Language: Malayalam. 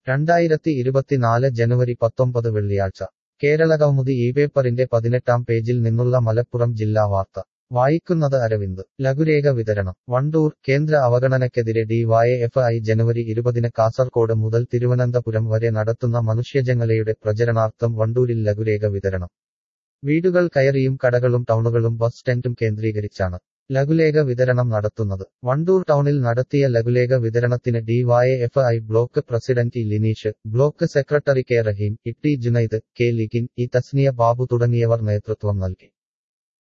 രണ്ടായിരത്തി ഇരുപത്തിനാല് ജനുവരി പത്തൊമ്പത് വെള്ളിയാഴ്ച കേരളകൗമുദി ഈ പേപ്പറിന്റെ പതിനെട്ടാം പേജിൽ നിന്നുള്ള മലപ്പുറം ജില്ലാ വാർത്ത വായിക്കുന്നത് അരവിന്ദ് ലഘുരേഖ വിതരണം വണ്ടൂർ കേന്ദ്ര അവഗണനയ്ക്കെതിരെ ഡിവൈഎഫ്ഐ ജനുവരി ഇരുപതിന് കാസർകോട് മുതൽ തിരുവനന്തപുരം വരെ നടത്തുന്ന മനുഷ്യജങ്ങലയുടെ പ്രചരണാർത്ഥം വണ്ടൂരിൽ ലഘുരേഖ വിതരണം വീടുകൾ കയറിയും കടകളും ടൗണുകളും ബസ് സ്റ്റാൻഡും കേന്ദ്രീകരിച്ചാണ് ലഘുലേഖ വിതരണം നടത്തുന്നത് വണ്ടൂർ ടൗണിൽ നടത്തിയ ലഘുലേഖ വിതരണത്തിന് DYFI block president E Lineesh block secretary K Raheem E T Junaid K Likhin E Thasniya Babu തുടങ്ങിയവർ നേതൃത്വം നൽകി